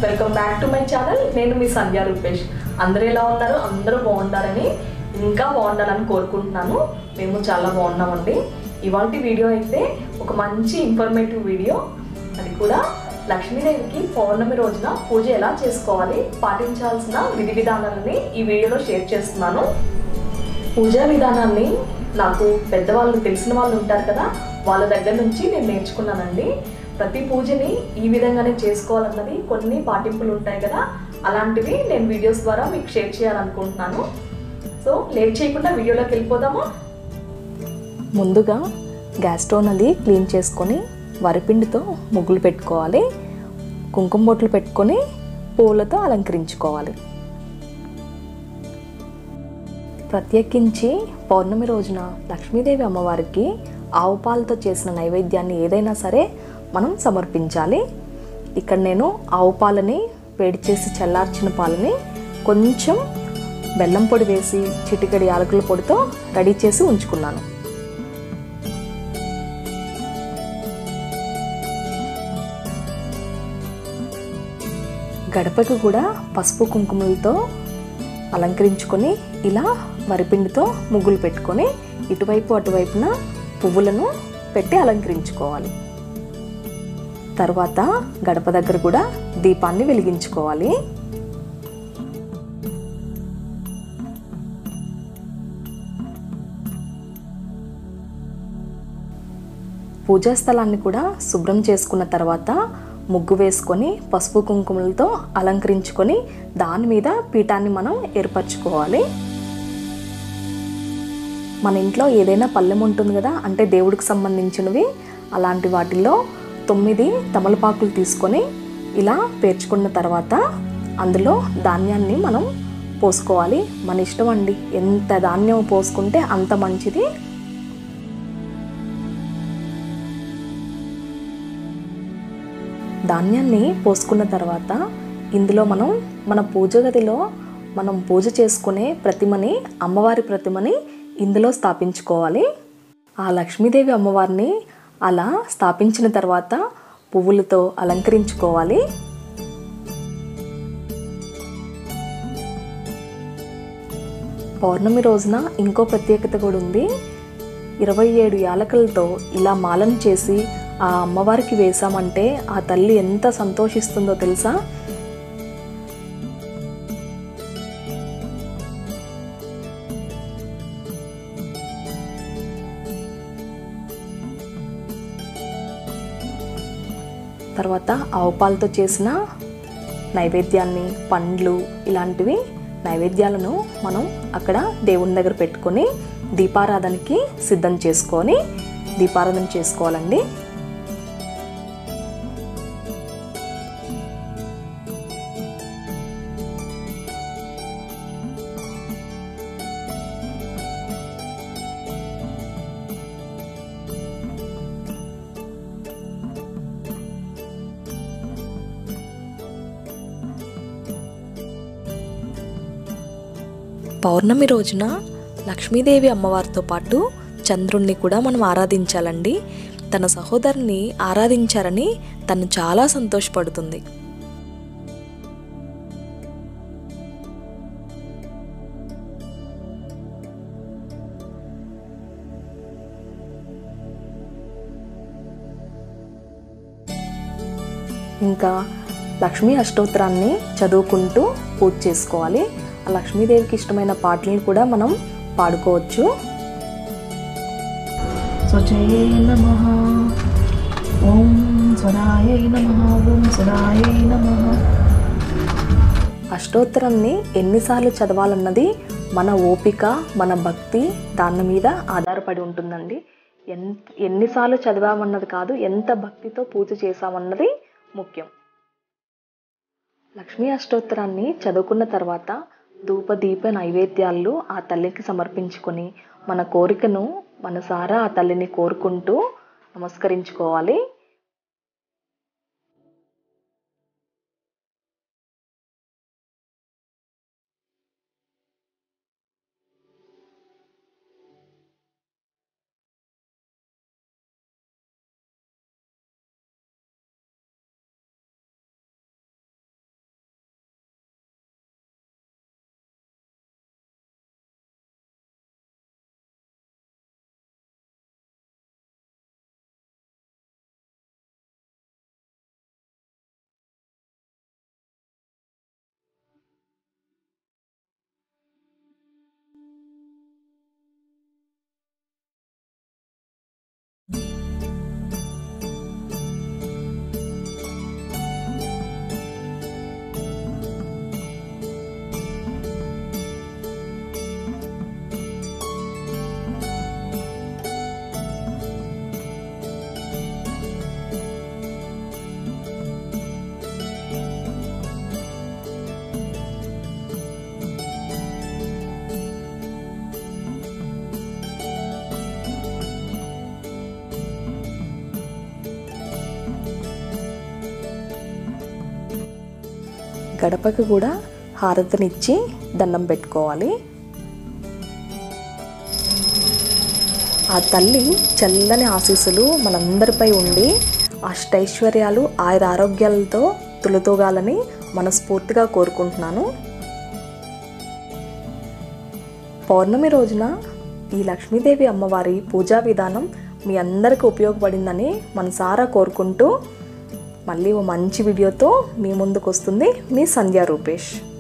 welcome back to my channel నేను మీ సంధ్య రూపేష్ అందరూ ఎలా ఉన్నారు అందరూ బాగుంటారని ఇంకా బాగుండాలని కోరుకుంటున్నాను మేము చాలా బాగున్నామండి ఇవాళ వీడియో అయితే ఒక మంచి ఇన్ఫర్మేటివ్ వీడియో అది కూడా లక్ష్మీదేవికి పౌర్ణమి రోజున పూజ ఎలా చేసుకోవాలి పాటించాల్సిన విధి విధానాలని ఈ వీడియోలో షేర్ చేస్తున్నాను పూజా విధానాన్ని నాకు పెద్దవాళ్ళు తెలిసిన వాళ్ళు ఉంటారు కదా వాళ్ళ దగ్గర నుంచి నేను నేర్చుకున్నానండి ప్రతి పూజని ఈ విధంగానే చేసుకోవాలన్నది కొన్ని పాటింపులు ఉంటాయి కదా అలాంటివి నేను వీడియోస్ ద్వారా మీకు షేర్ చేయాలనుకుంటున్నాను సో లేట్ చేయకుండా వీడియోలోకి వెళ్ళిపోదామా ముందుగా గ్యాస్ స్టవ్ అది క్లీన్ చేసుకొని వరిపిండితో ముగ్గులు పెట్టుకోవాలి కుంకుమ బొట్లు పెట్టుకొని పూలతో అలంకరించుకోవాలి ప్రత్యేకించి పౌర్ణమి రోజున లక్ష్మీదేవి అమ్మవారికి ఆవు పాలతో చేసిన నైవేద్యాన్ని ఏదైనా సరే మనం సమర్పించాలి ఇక్కడ నేను ఆవు పాలని వేడి చేసి చల్లార్చిన పాలని కొంచెం బెల్లం పొడి వేసి చిటికడి యాలకుల పొడితో రెడీ చేసి ఉంచుకున్నాను గడపకు కూడా పసుపు కుంకుమలతో అలంకరించుకొని ఇలా వరిపిండితో ముగ్గులు పెట్టుకొని ఇటువైపు అటువైపున పువ్వులను పెట్టి అలంకరించుకోవాలి తర్వాత గడప దగ్గర కూడా దీపాన్ని వెలిగించుకోవాలి పూజా స్థలాన్ని కూడా శుభ్రం చేసుకున్న తర్వాత ముగ్గు వేసుకొని పసుపు కుంకుమలతో అలంకరించుకొని దాని మీద పీఠాన్ని మనం ఏర్పరచుకోవాలి మన ఇంట్లో ఏదైనా పళ్ళెం ఉంటుంది కదా అంటే దేవుడికి సంబంధించినవి అలాంటి వాటిల్లో తొమ్మిది తమలపాకులు తీసుకొని ఇలా పేర్చుకున్న తర్వాత అందులో ధాన్యాన్ని మనం పోసుకోవాలి మన ఇష్టం అండి ఎంత ధాన్యం పోసుకుంటే అంత మంచిది ధాన్యాన్ని పోసుకున్న తర్వాత ఇందులో మనం మన పూజ గదిలో మనం పూజ చేసుకునే ప్రతిమని అమ్మవారి ప్రతిమని ఇందులో స్థాపించుకోవాలి ఆ లక్ష్మీదేవి అమ్మవారిని అలా స్థాపించిన తర్వాత పువ్వులతో అలంకరించుకోవాలి పౌర్ణమి రోజున ఇంకో ప్రత్యేకత కూడా ఉంది ఇరవై ఏడు యాలకలతో ఇలా మాలను చేసి ఆ అమ్మవారికి వేశామంటే ఆ తల్లి ఎంత సంతోషిస్తుందో తెలుసా తర్వాత ఆవు పాలతో చేసిన నైవేద్యాన్ని పండ్లు ఇలాంటివి నైవేద్యాలను మనం అక్కడ దేవుని దగ్గర పెట్టుకొని దీపారాధనకి సిద్ధం చేసుకొని దీపారాధన చేసుకోవాలండి పౌర్ణమి రోజున లక్ష్మీదేవి అమ్మవారితో పాటు చంద్రుణ్ణి కూడా మనం ఆరాధించాలండి తన సహోదరుని ఆరాధించారని తను చాలా సంతోషపడుతుంది ఇంకా లక్ష్మీ అష్టోత్తరాన్ని చదువుకుంటూ పూజ చేసుకోవాలి ఆ లక్ష్మీదేవికి ఇష్టమైన పాటలను కూడా మనం పాడుకోవచ్చు స్వచయే నమ ఓం స్వరాయ నమ ఓం స్వరాయ నమ అష్టోత్తరాన్ని ఎన్నిసార్లు చదవాలన్నది మన ఓపిక మన భక్తి దాని మీద ఆధారపడి ఉంటుందండి ఎన్ ఎన్నిసార్లు చదివామన్నది కాదు ఎంత భక్తితో పూజ చేశామన్నది ముఖ్యం లక్ష్మీ అష్టోత్తరాన్ని చదువుకున్న తర్వాత ధూప దీప నైవేద్యాలు ఆ తల్లికి సమర్పించుకొని మన కోరికను మనసారా ఆ తల్లిని కోరుకుంటూ నమస్కరించుకోవాలి గడపకి కూడా హారతినిచ్చి దండం పెట్టుకోవాలి ఆ తల్లి చల్లని ఆశీస్సులు మనందరిపై ఉండి అష్టైశ్వర్యాలు ఆయుర ఆరోగ్యాలతో తులతూగాలని మనస్ఫూర్తిగా కోరుకుంటున్నాను పౌర్ణమి రోజున ఈ లక్ష్మీదేవి అమ్మవారి పూజా విధానం మీ అందరికీ ఉపయోగపడిందని మనసారా కోరుకుంటూ మళ్ళీ ఓ మంచి వీడియోతో మీ ముందుకు వస్తుంది మీ సంధ్యా రూపేష్